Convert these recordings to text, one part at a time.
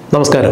നമസ്കാരം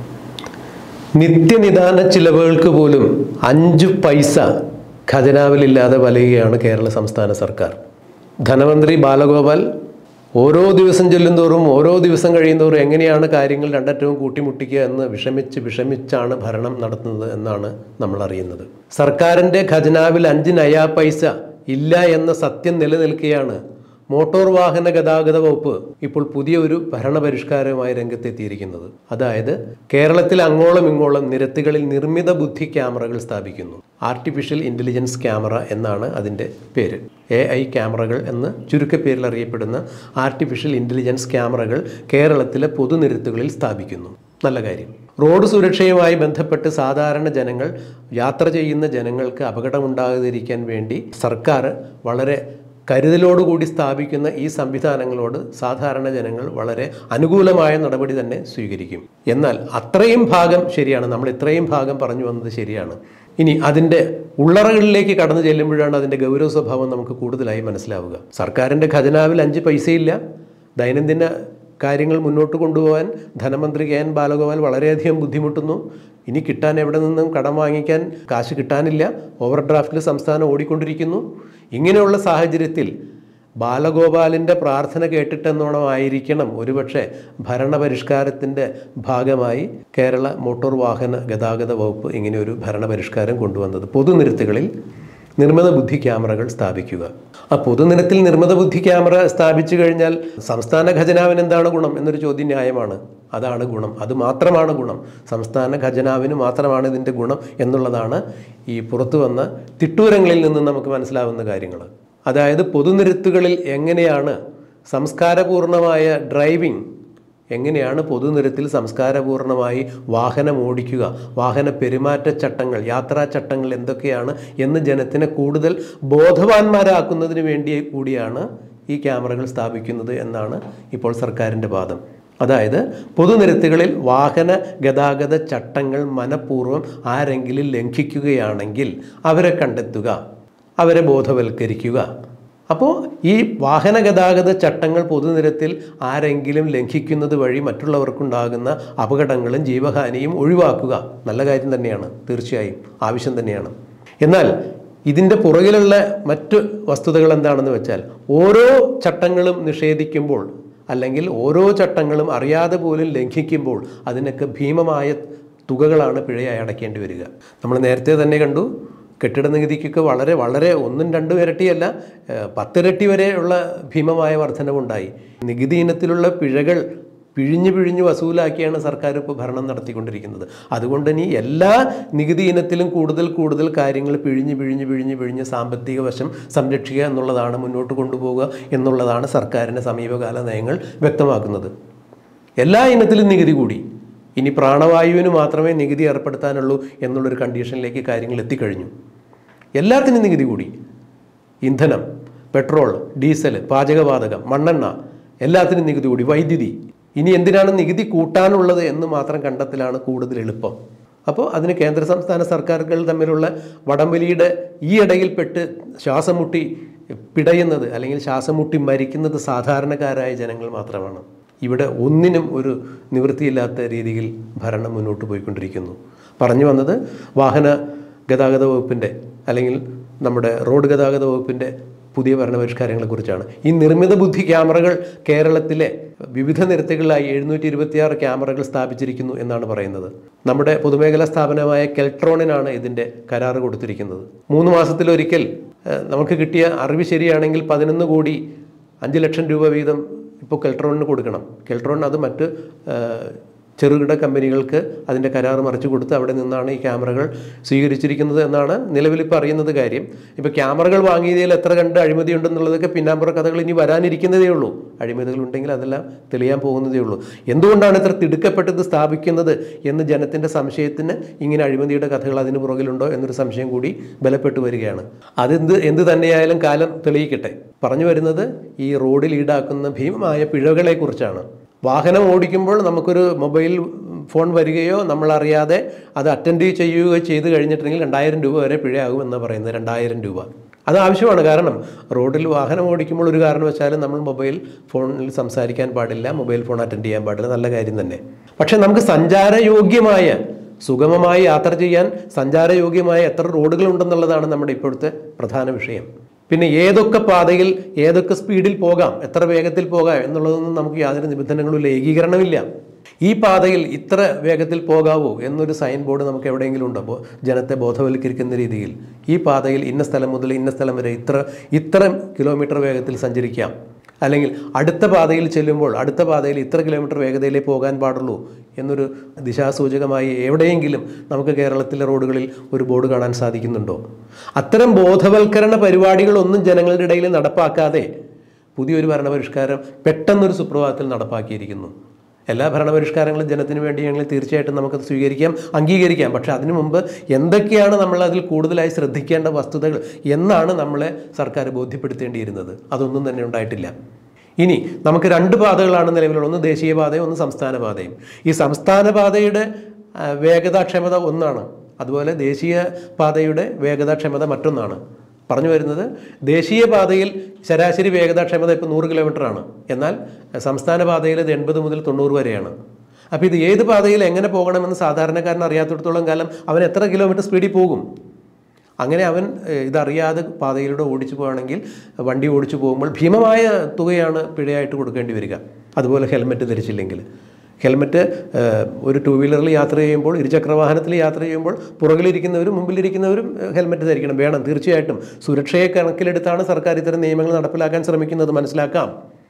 നിത്യനിദാന ചിലവുകൾക്ക് പോലും അഞ്ച് പൈസ ഖജനാവിലില്ലാതെ വലയുകയാണ് കേരള സംസ്ഥാന സർക്കാർ ധനമന്ത്രി ബാലഗോപാൽ ഓരോ ദിവസം ചെല്ലുന്തോറും ഓരോ ദിവസം കഴിയുന്തോറും എങ്ങനെയാണ് കാര്യങ്ങൾ രണ്ടറ്റവും കൂട്ടിമുട്ടിക്കുക എന്ന് വിഷമിച്ച് വിഷമിച്ചാണ് ഭരണം നടത്തുന്നത് എന്നാണ് നമ്മൾ അറിയുന്നത് സർക്കാരിൻ്റെ ഖജനാവിൽ അഞ്ച് നയാ പൈസ ഇല്ല എന്ന സത്യം നിലനിൽക്കുകയാണ് മോട്ടോർ വാഹന ഗതാഗത വകുപ്പ് ഇപ്പോൾ പുതിയ ഒരു ഭരണപരിഷ്കാരവുമായി രംഗത്തെത്തിയിരിക്കുന്നത് അതായത് കേരളത്തിൽ അങ്ങോളം ഇങ്ങോളം നിരത്തുകളിൽ നിർമ്മിത ബുദ്ധി ക്യാമറകൾ സ്ഥാപിക്കുന്നു ആർട്ടിഫിഷ്യൽ ഇൻ്റലിജൻസ് ക്യാമറ എന്നാണ് അതിൻ്റെ പേര് എ ഐ ക്യാമറകൾ എന്ന് ചുരുക്കപ്പേരിൽ അറിയപ്പെടുന്ന ആർട്ടിഫിഷ്യൽ ഇൻ്റലിജൻസ് ക്യാമറകൾ കേരളത്തിലെ പൊതുനിരത്തുകളിൽ സ്ഥാപിക്കുന്നു നല്ല കാര്യം റോഡ് സുരക്ഷയുമായി ബന്ധപ്പെട്ട് സാധാരണ ജനങ്ങൾ യാത്ര ചെയ്യുന്ന ജനങ്ങൾക്ക് അപകടമുണ്ടാകാതിരിക്കാൻ വേണ്ടി സർക്കാർ വളരെ കരുതലോടുകൂടി സ്ഥാപിക്കുന്ന ഈ സംവിധാനങ്ങളോട് സാധാരണ ജനങ്ങൾ വളരെ അനുകൂലമായ നടപടി തന്നെ സ്വീകരിക്കും എന്നാൽ അത്രയും ഭാഗം ശരിയാണ് നമ്മൾ ഇത്രയും ഭാഗം പറഞ്ഞു വന്നത് ശരിയാണ് ഇനി അതിൻ്റെ ഉള്ളറകളിലേക്ക് കടന്നു ചെല്ലുമ്പോഴാണ് അതിൻ്റെ ഗൗരവ സ്വഭാവം നമുക്ക് കൂടുതലായി മനസ്സിലാവുക സർക്കാരിൻ്റെ ഖജനാവിൽ അഞ്ച് പൈസയില്ല ദൈനംദിന കാര്യങ്ങൾ മുന്നോട്ട് കൊണ്ടുപോകാൻ ധനമന്ത്രി കെ എൻ ബാലഗോപാൽ വളരെയധികം ബുദ്ധിമുട്ടുന്നു ഇനി കിട്ടാൻ എവിടെ നിന്നും കടം വാങ്ങിക്കാൻ കാശ് കിട്ടാനില്ല ഓവർ ഡ്രാഫ്റ്റിൽ സംസ്ഥാനം ഓടിക്കൊണ്ടിരിക്കുന്നു ഇങ്ങനെയുള്ള സാഹചര്യത്തിൽ ബാലഗോപാലിൻ്റെ പ്രാർത്ഥന കേട്ടിട്ടെന്നോണമായിരിക്കണം ഒരുപക്ഷെ ഭരണപരിഷ്കാരത്തിൻ്റെ ഭാഗമായി കേരള മോട്ടോർ വാഹന ഗതാഗത വകുപ്പ് ഇങ്ങനെ ഒരു ഭരണപരിഷ്കാരം കൊണ്ടുവന്നത് പൊതുനിരത്തുകളിൽ നിർമ്മിത ബുദ്ധി ക്യാമറകൾ സ്ഥാപിക്കുക ആ പൊതുനിരത്തിൽ നിർമ്മിത ബുദ്ധി ക്യാമറ സ്ഥാപിച്ചു കഴിഞ്ഞാൽ സംസ്ഥാന ഖജനാവിന് എന്താണ് ഗുണം എന്നൊരു ചോദ്യം ന്യായമാണ് അതാണ് ഗുണം അത് മാത്രമാണ് ഗുണം സംസ്ഥാന ഖജനാവിന് മാത്രമാണ് ഇതിൻ്റെ ഗുണം എന്നുള്ളതാണ് ഈ പുറത്തു വന്ന തിട്ടൂരങ്ങളിൽ നിന്ന് നമുക്ക് മനസ്സിലാവുന്ന കാര്യങ്ങൾ അതായത് പൊതുനിരത്തുകളിൽ എങ്ങനെയാണ് സംസ്കാരപൂർണമായ ഡ്രൈവിംഗ് എങ്ങനെയാണ് പൊതുനിരത്തിൽ സംസ്കാരപൂർണമായി വാഹനം ഓടിക്കുക വാഹന പെരുമാറ്റച്ചട്ടങ്ങൾ യാത്രാചട്ടങ്ങൾ എന്തൊക്കെയാണ് എന്ന് ജനത്തിനെ കൂടുതൽ ബോധവാന്മാരാക്കുന്നതിന് വേണ്ടി കൂടിയാണ് ഈ ക്യാമറകൾ സ്ഥാപിക്കുന്നത് എന്നാണ് ഇപ്പോൾ സർക്കാരിൻ്റെ വാദം അതായത് പൊതുനിരത്തുകളിൽ വാഹന ഗതാഗത ചട്ടങ്ങൾ മനഃപൂർവ്വം ആരെങ്കിലും ലംഘിക്കുകയാണെങ്കിൽ അവരെ കണ്ടെത്തുക അവരെ ബോധവൽക്കരിക്കുക അപ്പോൾ ഈ വാഹന ഗതാഗത ചട്ടങ്ങൾ പൊതുനിരത്തിൽ ആരെങ്കിലും ലംഘിക്കുന്നത് വഴി മറ്റുള്ളവർക്കുണ്ടാകുന്ന അപകടങ്ങളും ജീവഹാനിയും ഒഴിവാക്കുക നല്ല കാര്യം തന്നെയാണ് തീർച്ചയായും ആവശ്യം തന്നെയാണ് എന്നാൽ ഇതിൻ്റെ പുറകിലുള്ള മറ്റ് വസ്തുതകൾ എന്താണെന്ന് വെച്ചാൽ ഓരോ ചട്ടങ്ങളും നിഷേധിക്കുമ്പോൾ അല്ലെങ്കിൽ ഓരോ ചട്ടങ്ങളും അറിയാതെ പോലും ലംഘിക്കുമ്പോൾ അതിനൊക്കെ ഭീമമായ തുകകളാണ് പിഴയായി അടയ്ക്കേണ്ടി വരിക നമ്മൾ നേരത്തെ തന്നെ കണ്ടു കെട്ടിട നികുതിക്കൊക്കെ വളരെ വളരെ ഒന്നും രണ്ടും ഇരട്ടിയല്ല ഏഹ് പത്തിരട്ടി വരെയുള്ള ഭീമമായ വർധനവുണ്ടായി നികുതി ഇനത്തിലുള്ള പിഴകൾ പിഴിഞ്ഞു പിഴിഞ്ഞ് വസൂലാക്കിയാണ് സർക്കാർ ഇപ്പോൾ ഭരണം നടത്തിക്കൊണ്ടിരിക്കുന്നത് അതുകൊണ്ട് ഇനി എല്ലാ നികുതി ഇനത്തിലും കൂടുതൽ കൂടുതൽ കാര്യങ്ങൾ പിഴിഞ്ഞ് പിഴിഞ്ഞ് പിഴിഞ്ഞ് പിഴിഞ്ഞ് സാമ്പത്തിക വശം സംരക്ഷിക്കുക എന്നുള്ളതാണ് മുന്നോട്ട് കൊണ്ടുപോവുക എന്നുള്ളതാണ് സർക്കാരിൻ്റെ സമീപകാല നയങ്ങൾ വ്യക്തമാക്കുന്നത് എല്ലാ ഇനത്തിലും നികുതി കൂടി ഇനി പ്രാണവായുവിന് മാത്രമേ നികുതി ഏർപ്പെടുത്താനുള്ളൂ എന്നുള്ളൊരു കണ്ടീഷനിലേക്ക് കാര്യങ്ങൾ എത്തിക്കഴിഞ്ഞു എല്ലാത്തിനും നികുതി കൂടി ഇന്ധനം പെട്രോൾ ഡീസൽ പാചകവാതകം മണ്ണെണ്ണ എല്ലാത്തിനും നികുതി കൂടി വൈദ്യുതി ഇനി എന്തിനാണ് നികുതി കൂട്ടാനുള്ളത് എന്ന് മാത്രം കണ്ടെത്തലാണ് കൂടുതൽ എളുപ്പം അപ്പോൾ അതിന് കേന്ദ്ര സംസ്ഥാന സർക്കാരുകൾ തമ്മിലുള്ള വടംവലിയുടെ ഈ ഇടയിൽപ്പെട്ട് ശ്വാസം മുട്ടി പിടയുന്നത് അല്ലെങ്കിൽ ശ്വാസം മുട്ടി മരിക്കുന്നത് സാധാരണക്കാരായ ജനങ്ങൾ മാത്രമാണ് ഇവിടെ ഒന്നിനും ഒരു നിവൃത്തിയില്ലാത്ത രീതിയിൽ ഭരണം മുന്നോട്ട് പോയിക്കൊണ്ടിരിക്കുന്നു പറഞ്ഞു വന്നത് വാഹന ഗതാഗത വകുപ്പിൻ്റെ അല്ലെങ്കിൽ നമ്മുടെ റോഡ് ഗതാഗത വകുപ്പിൻ്റെ പുതിയ ഭരണപരിഷ്കാരങ്ങളെക്കുറിച്ചാണ് ഈ നിർമ്മിത ബുദ്ധി ക്യാമറകൾ കേരളത്തിലെ വിവിധ നിരത്തുകളിലായി എഴുന്നൂറ്റി ഇരുപത്തിയാറ് ക്യാമറകൾ സ്ഥാപിച്ചിരിക്കുന്നു എന്നാണ് പറയുന്നത് നമ്മുടെ പൊതുമേഖലാ സ്ഥാപനമായ കെൽട്രോണിനാണ് ഇതിൻ്റെ കരാറ് കൊടുത്തിരിക്കുന്നത് മൂന്ന് മാസത്തിലൊരിക്കൽ ഏഹ്, നമുക്ക് കിട്ടിയ അറിവ് ശരിയാണെങ്കിൽ പതിനൊന്ന് കോടി അഞ്ച് ലക്ഷം രൂപ വീതം ഇപ്പോൾ കെൽട്രോണിന് കൊടുക്കണം കെൽട്രോൺ അത് മറ്റ് ഏഹ്, ചെറുകിട കമ്പനികൾക്ക് അതിൻ്റെ കരാർ മറിച്ചു കൊടുത്ത് അവിടെ നിന്നാണ് ഈ ക്യാമറകൾ സ്വീകരിച്ചിരിക്കുന്നത് എന്നാണ് നിലവിൽ ഇപ്പോൾ അറിയുന്നത് കാര്യം ഇപ്പോൾ ക്യാമറകൾ വാങ്ങിയതിൽ എത്ര കണ്ട് അഴിമതി ഉണ്ടെന്നുള്ളതൊക്കെ പിന്നാമ്പുറ കഥകൾ ഇനി വരാനിരിക്കുന്നതേ ഉള്ളൂ അഴിമതികൾ ഉണ്ടെങ്കിൽ അതെല്ലാം തെളിയാൻ പോകുന്നതേ ഉള്ളൂ എന്തുകൊണ്ടാണ് ഇത്ര തിടുക്കപ്പെട്ടത് സ്ഥാപിക്കുന്നത് എന്ന് ജനത്തിൻ്റെ സംശയത്തിന് ഇങ്ങനെ അഴിമതിയുടെ കഥകൾ അതിന് പുറകിലുണ്ടോ എന്നൊരു സംശയം കൂടി ബലപ്പെട്ടു വരികയാണ് അതെന്ത് എന്ത് തന്നെയായാലും കാലം തെളിയിക്കട്ടെ പറഞ്ഞു വരുന്നത് ഈ റോഡിൽ ഈടാക്കുന്ന ഭീമമായ പിഴകളെക്കുറിച്ചാണ് വാഹനം ഓടിക്കുമ്പോൾ നമുക്കൊരു മൊബൈൽ ഫോൺ വരികയോ നമ്മളറിയാതെ അത് അറ്റൻഡ് ചെയ്യുകയോ ചെയ്ത് കഴിഞ്ഞിട്ടുണ്ടെങ്കിൽ രണ്ടായിരം രൂപ വരെ പിഴയാകും എന്ന് പറയുന്നത് രണ്ടായിരം രൂപ അത് ആവശ്യമാണ് കാരണം റോഡിൽ വാഹനം ഓടിക്കുമ്പോൾ ഒരു കാരണവശാലും നമ്മൾ മൊബൈൽ ഫോണിൽ സംസാരിക്കാൻ പാടില്ല മൊബൈൽ ഫോൺ അറ്റൻഡ് ചെയ്യാൻ പാടില്ല നല്ല കാര്യം തന്നെ പക്ഷെ നമുക്ക് സഞ്ചാരയോഗ്യമായ സുഗമമായി യാത്ര ചെയ്യാൻ സഞ്ചാരയോഗ്യമായ എത്ര റോഡുകൾ ഉണ്ടെന്നുള്ളതാണ് നമ്മുടെ ഇപ്പോഴത്തെ പ്രധാന വിഷയം പിന്നെ ഏതൊക്കെ പാതയിൽ ഏതൊക്കെ സ്പീഡിൽ പോകാം എത്ര വേഗത്തിൽ പോകാം എന്നുള്ളതൊന്നും നമുക്ക് യാതൊരു നിബന്ധനകളുമില്ല ഏകീകരണമില്ല ഈ പാതയിൽ ഇത്ര വേഗത്തിൽ പോകാവൂ എന്നൊരു സൈൻ ബോർഡ് നമുക്ക് എവിടെയെങ്കിലും ഉണ്ടോ ബോ- ജനത്തെ ബോധവൽക്കരിക്കുന്ന രീതിയിൽ ഈ പാതയിൽ ഇന്ന സ്ഥലം മുതൽ ഇന്ന സ്ഥലം വരെ ഇത്ര ഇത്ര കിലോമീറ്റർ വേഗത്തിൽ സഞ്ചരിക്കാം അല്ലെങ്കിൽ അടുത്ത പാതയിൽ ചെല്ലുമ്പോൾ അടുത്ത പാതയിൽ ഇത്ര കിലോമീറ്റർ വേഗതയിലേ പോകാൻ പാടുള്ളൂ എന്നൊരു ദിശാസൂചകമായി എവിടെയെങ്കിലും നമുക്ക് കേരളത്തിലെ റോഡുകളിൽ ഒരു ബോർഡ് കാണാൻ സാധിക്കുന്നുണ്ടോ അത്തരം ബോധവൽക്കരണ പരിപാടികളൊന്നും ജനങ്ങളുടെ ഇടയിൽ നടപ്പാക്കാതെ പുതിയൊരു ഭരണപരിഷ്കാരം പെട്ടെന്നൊരു സുപ്രഭാതത്തിൽ നടപ്പാക്കിയിരിക്കുന്നു എല്ലാ ഭരണപരിഷ്കാരങ്ങളും ജനത്തിന് വേണ്ടിയാണെങ്കിൽ തീർച്ചയായിട്ടും നമുക്കത് സ്വീകരിക്കാം അംഗീകരിക്കാം പക്ഷെ അതിനു മുമ്പ് എന്തൊക്കെയാണ് നമ്മൾ അതിൽ കൂടുതലായി ശ്രദ്ധിക്കേണ്ട വസ്തുതകൾ എന്നാണ് നമ്മളെ സർക്കാർ ബോധ്യപ്പെടുത്തേണ്ടിയിരുന്നത് അതൊന്നും തന്നെ ഉണ്ടായിട്ടില്ല ഇനി നമുക്ക് രണ്ട് പാതകളാണ് നിലവിലുള്ളത് ഒന്ന് ദേശീയപാതയും ഒന്ന് സംസ്ഥാന പാതയും ഈ സംസ്ഥാന പാതയുടെ ആ, വേഗതാക്ഷമത ഒന്നാണ് അതുപോലെ ദേശീയ പാതയുടെ വേഗതാക്ഷമത മറ്റൊന്നാണ് പറഞ്ഞു വരുന്നത് ദേശീയപാതയിൽ ശരാശരി വേഗതാക്ഷമത ഇപ്പോൾ നൂറ് കിലോമീറ്ററാണ് എന്നാൽ സംസ്ഥാന പാതയിൽ ഇത് എൺപത് മുതൽ തൊണ്ണൂറ് വരെയാണ് അപ്പോൾ ഇത് ഏത് പാതയിൽ എങ്ങനെ പോകണമെന്ന് സാധാരണക്കാരൻ അറിയാത്തിടത്തോളം കാലം അവൻ എത്ര കിലോമീറ്റർ സ്പീഡിൽ പോകും അങ്ങനെ അവൻ ഏഹ്, ഇതറിയാതെ പാതയിലൂടെ ഓടിച്ചു പോവുകയാണെങ്കിൽ വണ്ടി ഓടിച്ചു പോകുമ്പോൾ ഭീമമായ തുകയാണ് പിഴയായിട്ട് കൊടുക്കേണ്ടി വരിക അതുപോലെ ഹെൽമെറ്റ് ധരിച്ചില്ലെങ്കിൽ ഹെൽമെറ്റ് ഏഹ്, ഒരു ടൂ വീലറിൽ യാത്ര ചെയ്യുമ്പോൾ ഇരുചക്രവാഹനത്തിൽ യാത്ര ചെയ്യുമ്പോൾ പുറകിലിരിക്കുന്നവരും മുമ്പിലിരിക്കുന്നവരും ഏഹ്, ഹെൽമെറ്റ് ധരിക്കണം വേണം തീർച്ചയായിട്ടും സുരക്ഷയെ കണക്കിലെടുത്താണ് സർക്കാർ ഇത്തരം നിയമങ്ങൾ നടപ്പിലാക്കാൻ ശ്രമിക്കുന്നത് മനസ്സിലാക്കാം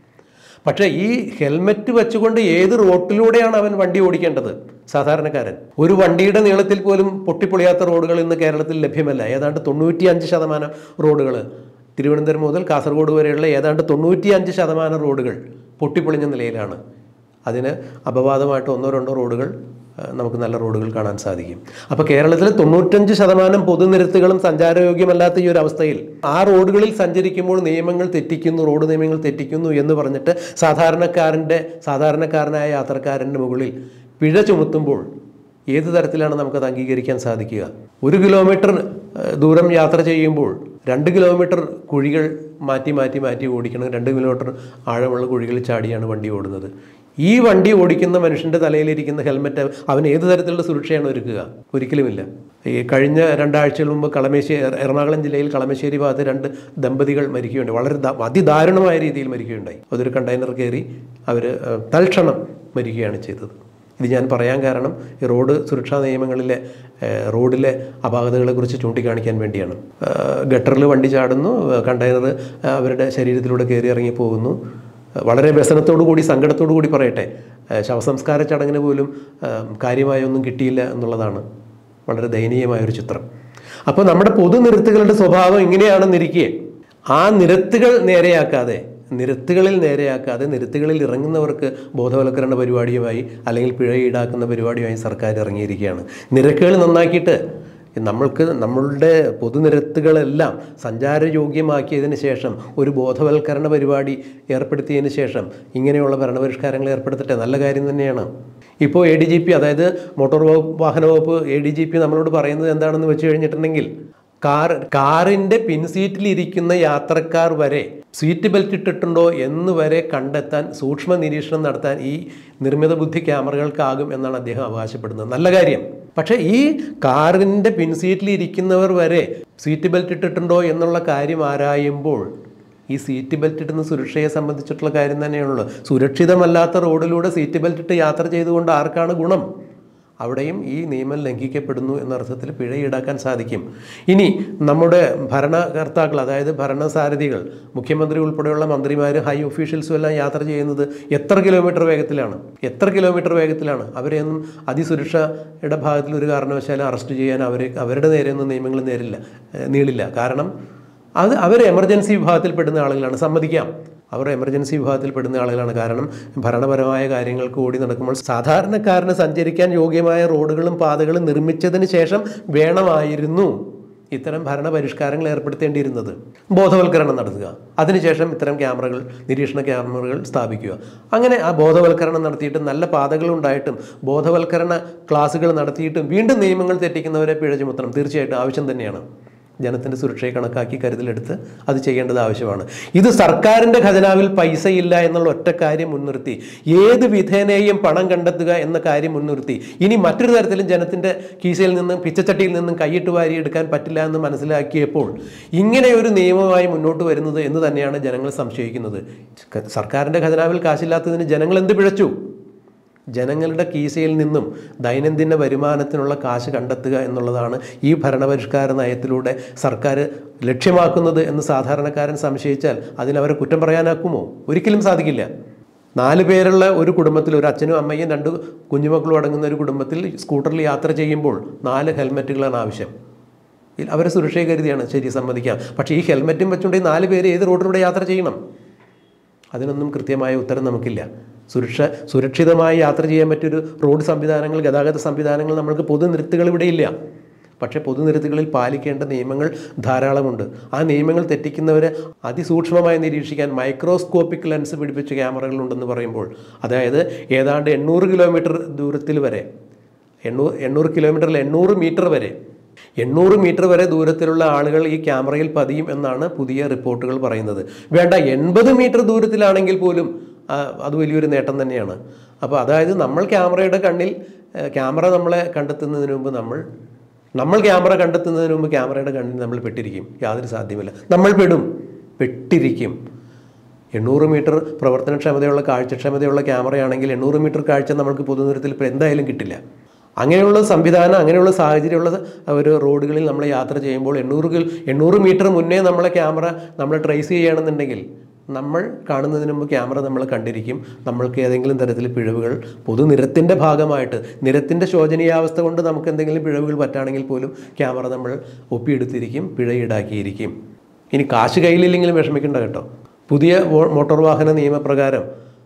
പക്ഷേ ഈ ഹെൽമെറ്റ് വെച്ചുകൊണ്ട് ഏത് റോട്ടിലൂടെയാണ് അവൻ വണ്ടി ഓടിക്കേണ്ടത് സാധാരണക്കാരൻ ഒരു വണ്ടിയുടെ നീളത്തിൽ പോലും പൊട്ടിപ്പൊളിയാത്ത റോഡുകൾ ഇന്ന് കേരളത്തിൽ ലഭ്യമല്ല ഏതാണ്ട് തൊണ്ണൂറ്റി അഞ്ച് ശതമാനം റോഡുകൾ തിരുവനന്തപുരം മുതൽ കാസർഗോഡ് വരെയുള്ള ഏതാണ്ട് തൊണ്ണൂറ്റി അഞ്ച് ശതമാനം റോഡുകൾ പൊട്ടിപ്പൊളിഞ്ഞ നിലയിലാണ് അതിന് അപവാദമായിട്ട് ഒന്നോ രണ്ടോ റോഡുകൾ ആ, നമുക്ക് നല്ല റോഡുകൾ കാണാൻ സാധിക്കും അപ്പോൾ കേരളത്തിലെ തൊണ്ണൂറ്റഞ്ച് ശതമാനം പൊതുനിരത്തുകളും സഞ്ചാരയോഗ്യമല്ലാത്ത ഈ ഒരു അവസ്ഥയിൽ ആ റോഡുകളിൽ സഞ്ചരിക്കുമ്പോൾ നിയമങ്ങൾ തെറ്റിക്കുന്നു റോഡ് നിയമങ്ങൾ തെറ്റിക്കുന്നു എന്ന് പറഞ്ഞിട്ട് സാധാരണക്കാരൻ്റെ സാധാരണക്കാരനായ യാത്രക്കാരൻ്റെ മുകളിൽ പിഴ ചുമത്തുമ്പോൾ ഏത് തരത്തിലാണ് നമുക്കത് അംഗീകരിക്കാൻ സാധിക്കുക ഒരു കിലോമീറ്റർ ഏഹ്, ദൂരം യാത്ര ചെയ്യുമ്പോൾ രണ്ട് കിലോമീറ്റർ കുഴികൾ മാറ്റി മാറ്റി മാറ്റി ഓടിക്കണം രണ്ട് കിലോമീറ്റർ ആഴമുള്ള കുഴികളിൽ ചാടിയാണ് വണ്ടി ഓടുന്നത് ഈ വണ്ടി ഓടിക്കുന്ന മനുഷ്യൻ്റെ തലയിലിരിക്കുന്ന ഹെൽമെറ്റ് അവൻ ഏത് തരത്തിലുള്ള സുരക്ഷയാണ് ഒരുക്കുക ഒരിക്കലുമില്ല ഈ കഴിഞ്ഞ രണ്ടാഴ്ചകൾ മുമ്പ് കളമശ്ശേരി എറണാകുളം ജില്ലയിൽ കളമശ്ശേരി ഭാഗത്ത് രണ്ട് ദമ്പതികൾ മരിക്കുകയുണ്ടായി വളരെ ദാ- അതിദാരുണമായ രീതിയിൽ മരിക്കുകയുണ്ടായി അതൊരു കണ്ടെയ്നർ കയറി അവർ തൽക്ഷണം മരിക്കുകയാണ് ചെയ്തത് ഇത് ഞാൻ പറയാൻ കാരണം ഈ റോഡ് സുരക്ഷാ നിയമങ്ങളിലെ ഏഹ്, റോഡിലെ അപാകതകളെക്കുറിച്ച് ചൂണ്ടിക്കാണിക്കാൻ വേണ്ടിയാണ് ഗട്ടറിൽ വണ്ടി ചാടുന്നു കണ്ടെയ്നർ അവരുടെ ശരീരത്തിലൂടെ കയറി ഇറങ്ങി പോകുന്നു വളരെ വ്യസനത്തോടു കൂടി സങ്കടത്തോടു കൂടി പറയട്ടെ ഏഹ്, ശവസംസ്കാര ചടങ്ങിന് പോലും ഏഹ്, കാര്യമായൊന്നും കിട്ടിയില്ല എന്നുള്ളതാണ് വളരെ ദയനീയമായൊരു ചിത്രം അപ്പോൾ നമ്മുടെ പൊതുനിരത്തുകളുടെ സ്വഭാവം ഇങ്ങനെയാണെന്നിരിക്കെ ആ നിരത്തുകൾ നേരെയാക്കാതെ നിരത്തുകളിൽ നേരെയാക്കാതെ നിരത്തുകളിൽ ഇറങ്ങുന്നവർക്ക് ബോധവൽക്കരണ പരിപാടിയുമായി അല്ലെങ്കിൽ പിഴ ഈടാക്കുന്ന പരിപാടിയുമായി സർക്കാർ ഇറങ്ങിയിരിക്കുകയാണ് നിരക്കുകൾ നന്നാക്കിയിട്ട് നമ്മൾക്ക് നമ്മളുടെ പൊതുനിരത്തുകളെല്ലാം സഞ്ചാരയോഗ്യമാക്കിയതിന് ശേഷം ഒരു ബോധവൽക്കരണ പരിപാടി ഏർപ്പെടുത്തിയതിന് ശേഷം ഇങ്ങനെയുള്ള ഭരണപരിഷ്കാരങ്ങൾ ഏർപ്പെടുത്തട്ടെ നല്ല കാര്യം തന്നെയാണ് ഇപ്പോൾ എ ഡി ജി പി അതായത് മോട്ടോർ വകുപ്പ് വാഹന വകുപ്പ് എ ഡി ജി പി നമ്മളോട് പറയുന്നത് എന്താണെന്ന് വെച്ച് കഴിഞ്ഞിട്ടുണ്ടെങ്കിൽ കാർ കാറിൻ്റെ പിൻസീറ്റിലിരിക്കുന്ന യാത്രക്കാർ വരെ സീറ്റ് ബെൽറ്റ് ഇട്ടിട്ടുണ്ടോ എന്ന് വരെ കണ്ടെത്താൻ സൂക്ഷ്മ നിരീക്ഷണം നടത്താൻ ഈ നിർമ്മിത ബുദ്ധി ക്യാമറകൾക്കാകും എന്നാണ് അദ്ദേഹം അവകാശപ്പെടുന്നത് നല്ല കാര്യം പക്ഷേ ഈ കാറിൻ്റെ പിൻസീറ്റിലിരിക്കുന്നവർ വരെ സീറ്റ് ബെൽറ്റ് ഇട്ടിട്ടുണ്ടോ എന്നുള്ള കാര്യം ആരായുമ്പോൾ ഈ സീറ്റ് ബെൽറ്റ് ഇടുന്ന സുരക്ഷയെ സംബന്ധിച്ചിട്ടുള്ള കാര്യം തന്നെയാണുള്ളൂ സുരക്ഷിതമല്ലാത്ത റോഡിലൂടെ സീറ്റ് ബെൽറ്റ് ഇട്ട് യാത്ര ചെയ്തുകൊണ്ട് ആർക്കാണ് ഗുണം അവിടെയും ഈ നിയമം ലംഘിക്കപ്പെടുന്നു എന്ന അർത്ഥത്തിൽ പിഴ ഈടാക്കാൻ സാധിക്കും ഇനി നമ്മുടെ ഭരണകർത്താക്കൾ അതായത് ഭരണസാരഥികൾ മുഖ്യമന്ത്രി ഉൾപ്പെടെയുള്ള മന്ത്രിമാർ ഹൈ ഒഫീഷ്യൽസും എല്ലാം യാത്ര ചെയ്യുന്നത് എത്ര കിലോമീറ്റർ വേഗത്തിലാണ് എത്ര കിലോമീറ്റർ വേഗത്തിലാണ് അവരെയൊന്നും അതിസുരക്ഷയുടെ ഭാഗത്തിൽ ഒരു കാരണവശാലും അറസ്റ്റ് ചെയ്യാൻ അവരെ അവരുടെ നേരെ ഒന്നും നിയമങ്ങൾ നേരില്ല ഏഹ് നീളില്ല കാരണം അത് അവർ എമർജൻസി വിഭാഗത്തിൽപ്പെടുന്ന ആളുകളാണ് സമ്മതിക്കാം അവർ എമർജൻസി വിഭാഗത്തിൽപ്പെടുന്ന ആളുകളാണ് കാരണം ഭരണപരമായ കാര്യങ്ങൾക്ക് ഓടി നടക്കുമ്പോൾ സാധാരണക്കാരന് സഞ്ചരിക്കാൻ യോഗ്യമായ റോഡുകളും പാതകളും നിർമ്മിച്ചതിന് ശേഷം വേണമായിരുന്നു ഇത്തരം ഭരണപരിഷ്കാരങ്ങൾ ഏർപ്പെടുത്തേണ്ടിയിരുന്നത് ബോധവൽക്കരണം നടത്തുക അതിനുശേഷം ഇത്തരം ക്യാമറകൾ നിരീക്ഷണ ക്യാമറകൾ സ്ഥാപിക്കുക അങ്ങനെ ആ ബോധവൽക്കരണം നടത്തിയിട്ട് നല്ല പാതകൾ ഉണ്ടായിട്ടും ബോധവൽക്കരണ ക്ലാസ്സുകൾ നടത്തിയിട്ടും വീണ്ടും നിയമങ്ങൾ തെറ്റിക്കുന്നവരെ പിഴ ചുമത്തണം തീർച്ചയായിട്ടും ആവശ്യം തന്നെയാണ് ജനത്തിൻ്റെ സുരക്ഷയെ കണക്കാക്കി കരുതലെടുത്ത് അത് ചെയ്യേണ്ടത് ആവശ്യമാണ് ഇത് സർക്കാരിൻ്റെ ഖജനാവിൽ പൈസയില്ല എന്നുള്ള ഒറ്റ കാര്യം മുൻനിർത്തി ഏത് വിധേനയും പണം കണ്ടെത്തുക എന്ന കാര്യം മുൻനിർത്തി ഇനി മറ്റൊരു തരത്തിലും ജനത്തിൻ്റെ കീശയിൽ നിന്നും പിച്ചച്ചട്ടിയിൽ നിന്നും കൈയിട്ട് വാരിയെടുക്കാൻ പറ്റില്ല എന്ന് മനസ്സിലാക്കിയപ്പോൾ ഇങ്ങനെ ഒരു നിയമമായി മുന്നോട്ട് വരുന്നത് എന്ന് തന്നെയാണ് ജനങ്ങൾ സംശയിക്കുന്നത് ക- സർക്കാരിൻ്റെ ഖജനാവിൽ കാശില്ലാത്തതിന് ജനങ്ങൾ എന്ത് പിഴച്ചു ജനങ്ങളുടെ കീശയിൽ നിന്നും ദൈനംദിന വരുമാനത്തിനുള്ള കാശ് കണ്ടെത്തുക എന്നുള്ളതാണ് ഈ ഭരണപരിഷ്കാര നയത്തിലൂടെ സർക്കാർ ലക്ഷ്യമാക്കുന്നത് എന്ന് സാധാരണക്കാരൻ സംശയിച്ചാൽ അതിനവരെ കുറ്റം പറയാനാക്കുമോ ഒരിക്കലും സാധിക്കില്ല നാല് പേരുള്ള ഒരു കുടുംബത്തിൽ ഒരു അച്ഛനും അമ്മയും രണ്ട് കുഞ്ഞുമക്കളും അടങ്ങുന്ന ഒരു കുടുംബത്തിൽ സ്കൂട്ടറിൽ യാത്ര ചെയ്യുമ്പോൾ നാല് ഹെൽമെറ്റുകളാണ് ആവശ്യം ഇ- അവരെ സുരക്ഷയെ കരുതിയാണ് ശരി സമ്മതിക്കാം പക്ഷേ ഈ ഹെൽമെറ്റും വെച്ചുകൊണ്ട് ഈ നാല് പേര് ഏത് റോഡിലൂടെ യാത്ര ചെയ്യണം അതിനൊന്നും കൃത്യമായ ഉത്തരം നമുക്കില്ല സുരക്ഷ സുരക്ഷിതമായി യാത്ര ചെയ്യാൻ പറ്റിയൊരു റോഡ് സംവിധാനങ്ങൾ ഗതാഗത സംവിധാനങ്ങൾ നമ്മൾക്ക് പൊതുനിരത്തുകൾ ഇവിടെയില്ല പക്ഷേ പൊതുനിരത്തുകളിൽ പാലിക്കേണ്ട നിയമങ്ങൾ ധാരാളമുണ്ട് ആ നിയമങ്ങൾ തെറ്റിക്കുന്നവരെ അതിസൂക്ഷ്മമായി നിരീക്ഷിക്കാൻ മൈക്രോസ്കോപ്പിക് ലെൻസ് പിടിപ്പിച്ച ക്യാമറകളുണ്ടെന്ന് പറയുമ്പോൾ അതായത് ഏതാണ്ട് എണ്ണൂറ് കിലോമീറ്റർ ദൂരത്തിൽ വരെ എണ്ണൂറ് എണ്ണൂറ് കിലോമീറ്ററിൽ എണ്ണൂറ് മീറ്റർ വരെ എണ്ണൂറ് മീറ്റർ വരെ ദൂരത്തിലുള്ള ആളുകൾ ഈ ക്യാമറയിൽ പതിയും എന്നാണ് പുതിയ റിപ്പോർട്ടുകൾ പറയുന്നത് വേണ്ട എൺപത് മീറ്റർ ദൂരത്തിലാണെങ്കിൽ പോലും ആ, അത് വലിയൊരു നേട്ടം തന്നെയാണ് അപ്പോൾ അതായത് നമ്മൾ ക്യാമറയുടെ കണ്ണിൽ ഏ, ക്യാമറ നമ്മളെ കണ്ടെത്തുന്നതിന് മുമ്പ് നമ്മൾ നമ്മൾ ക്യാമറ കണ്ടെത്തുന്നതിന് മുമ്പ് ക്യാമറയുടെ കണ്ണിൽ നമ്മൾ പെട്ടിരിക്കും യാതൊരു സാധ്യമല്ല നമ്മൾ പെടും പെട്ടിരിക്കും എണ്ണൂറ് മീറ്റർ പ്രവർത്തനക്ഷമതയുള്ള കാഴ്ചക്ഷമതയുള്ള ക്യാമറയാണെങ്കിൽ എണ്ണൂറ് മീറ്റർ കാഴ്ച നമുക്ക് പൊതുനിരത്തിൽ ഇപ്പോൾ എന്തായാലും കിട്ടില്ല അങ്ങനെയുള്ള സംവിധാനം അങ്ങനെയുള്ള സാഹചര്യമുള്ള ഒരു റോഡുകളിൽ നമ്മൾ യാത്ര ചെയ്യുമ്പോൾ എണ്ണൂറ് കിൽ എണ്ണൂറ് മീറ്റർ മുന്നേ നമ്മളെ ക്യാമറ നമ്മൾ ട്രേസ് ചെയ്യുകയാണെന്നുണ്ടെങ്കിൽ നമ്മൾ കാണുന്നതിന് മുമ്പ് ക്യാമറ നമ്മൾ കണ്ടിരിക്കും നമ്മൾക്ക് ഏതെങ്കിലും തരത്തിൽ പിഴവുകൾ പൊതുനിരത്തിൻ്റെ ഭാഗമായിട്ട് നിരത്തിൻ്റെ ശോചനീയാവസ്ഥ കൊണ്ട് നമുക്ക് എന്തെങ്കിലും പിഴവുകൾ പറ്റുകയാണെങ്കിൽ പോലും ക്യാമറ നമ്മൾ ഒപ്പിയെടുത്തിരിക്കും പിഴ ഈടാക്കിയിരിക്കും ഇനി കാശ് കയ്യിലില്ലെങ്കിലും വിഷമിക്കേണ്ട കേട്ടോ പുതിയ വോ- മോട്ടോർ വാഹന നിയമപ്രകാരം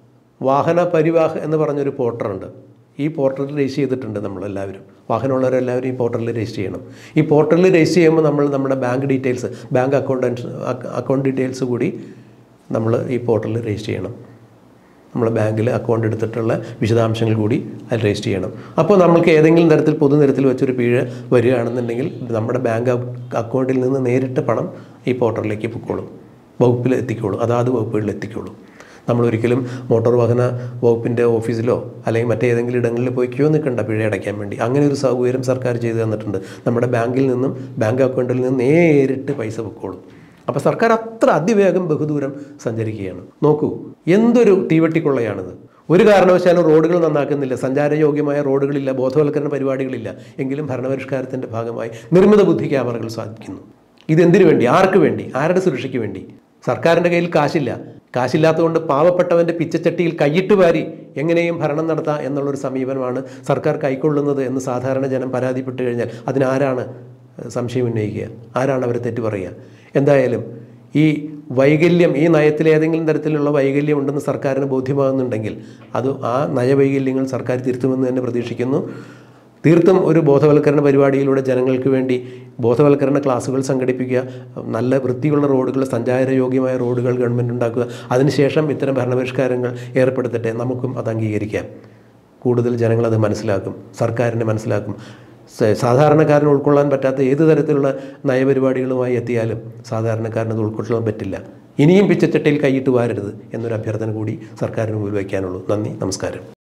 വാഹന പരിവാഹ് എന്ന് പറഞ്ഞൊരു പോർട്ടറുണ്ട് ഈ പോർട്ടലിൽ രജിസ്റ്റർ ചെയ്തിട്ടുണ്ട് നമ്മളെല്ലാവരും വാഹനമുള്ളവരെല്ലാവരും ഈ പോർട്ടലിൽ രജിസ്റ്റർ ചെയ്യണം ഈ പോർട്ടലിൽ രജിസ്റ്റർ ചെയ്യുമ്പോൾ നമ്മൾ നമ്മുടെ bank details bank account account details കൂടി നമ്മൾ ഈ പോർട്ടലിൽ രജിസ്റ്റർ ചെയ്യണം നമ്മൾ ബാങ്കിൽ അക്കൗണ്ട് എടുത്തിട്ടുള്ള വിശദാംശങ്ങൾ കൂടി അതിൽ രജിസ്റ്റർ ചെയ്യണം അപ്പോൾ നമുക്ക് ഏതെങ്കിലും തരത്തിൽ പൊതുനിരത്തിൽ വെച്ചൊരു പിഴ വരികയാണെന്നുണ്ടെങ്കിൽ നമ്മുടെ ബാങ്ക് അക്കൗണ്ടിൽ നിന്ന് നേരിട്ട് പണം ഈ പോർട്ടലിലേക്ക് പൊക്കോളും വകുപ്പിൽ എത്തിക്കോളും അതാത് വകുപ്പുകളിൽ എത്തിക്കോളും നമ്മളൊരിക്കലും മോട്ടോർ വാഹന വകുപ്പിൻ്റെ ഓഫീസിലോ അല്ലെങ്കിൽ മറ്റേതെങ്കിലും ഇടങ്ങളിൽ പോയി ക്യൂ നിൽക്കണ്ട പിഴ അടയ്ക്കാൻ വേണ്ടി അങ്ങനെ ഒരു സൗകര്യം സർക്കാർ ചെയ്തു തന്നിട്ടുണ്ട് നമ്മുടെ ബാങ്കിൽ നിന്നും ബാങ്ക് അക്കൗണ്ടിൽ നിന്ന് നേരിട്ട് പൈസ പൊക്കോളും അപ്പോൾ സർക്കാർ അത്ര അതിവേഗം ബഹുദൂരം സഞ്ചരിക്കുകയാണ് നോക്കൂ എന്തൊരു തീവട്ടിക്കൊള്ളയാണിത് ഒരു കാരണവശാലും റോഡുകൾ നന്നാക്കുന്നില്ല സഞ്ചാരയോഗ്യമായ റോഡുകളില്ല ബോധവൽക്കരണ പരിപാടികളില്ല എങ്കിലും ഭരണപരിഷ്കാരത്തിൻ്റെ ഭാഗമായി നിർമ്മിത ബുദ്ധി ക്യാമറകൾ സാധിക്കുന്നു ഇതെന്തിനു വേണ്ടി ആർക്ക് വേണ്ടി ആരുടെ സുരക്ഷയ്ക്ക് വേണ്ടി സർക്കാരിൻ്റെ കയ്യിൽ കാശില്ല കാശില്ലാത്തതുകൊണ്ട് പാവപ്പെട്ടവൻ്റെ പിച്ചച്ചട്ടിയിൽ കൈയിട്ട് വാരി എങ്ങനെയും ഭരണം നടത്താം എന്നുള്ളൊരു സമീപനമാണ് സർക്കാർ കൈക്കൊള്ളുന്നത് എന്ന് സാധാരണ ജനം പരാതിപ്പെട്ട് കഴിഞ്ഞാൽ അതിനാരാണ് സംശയം ഉന്നയിക്കുക ആരാണ് അവരെ തെറ്റു പറയുക എന്തായാലും ഈ വൈകല്യം ഈ നയത്തിൽ ഏതെങ്കിലും തരത്തിലുള്ള വൈകല്യം ഉണ്ടെന്ന് സർക്കാരിന് ബോധ്യമാകുന്നുണ്ടെങ്കിൽ അത് ആ നയവൈകല്യങ്ങൾ സർക്കാർ തിരുത്തുമെന്ന് തന്നെ പ്രതീക്ഷിക്കുന്നു തീർത്തും ഒരു ബോധവൽക്കരണ പരിപാടിയിലൂടെ ജനങ്ങൾക്ക് വേണ്ടി ബോധവൽക്കരണ ക്ലാസ്സുകൾ സംഘടിപ്പിക്കുക നല്ല വൃത്തിയുള്ള റോഡുകൾ സഞ്ചാരയോഗ്യമായ റോഡുകൾ ഗവൺമെൻറ് ഉണ്ടാക്കുക അതിനുശേഷം ഇത്തരം ഭരണപരിഷ്കാരങ്ങൾ ഏർപ്പെടുത്തട്ടെ നമുക്കും അത് അംഗീകരിക്കാം കൂടുതൽ ജനങ്ങൾ അത് മനസ്സിലാക്കും സർക്കാരിനെ മനസ്സിലാക്കും സ- സാധാരണക്കാരന് ഉൾക്കൊള്ളാൻ പറ്റാത്ത ഏത് തരത്തിലുള്ള നയപരിപാടികളുമായി എത്തിയാലും സാധാരണക്കാരന് അത് ഉൾക്കൊള്ളാൻ പറ്റില്ല ഇനിയും പിച്ചച്ചട്ടയിൽ കൈയിട്ട് വാരരുത് എന്നൊരു അഭ്യർത്ഥന കൂടി സർക്കാരിന് മുമ്പിൽ വയ്ക്കാനുള്ളൂ നന്ദി നമസ്കാരം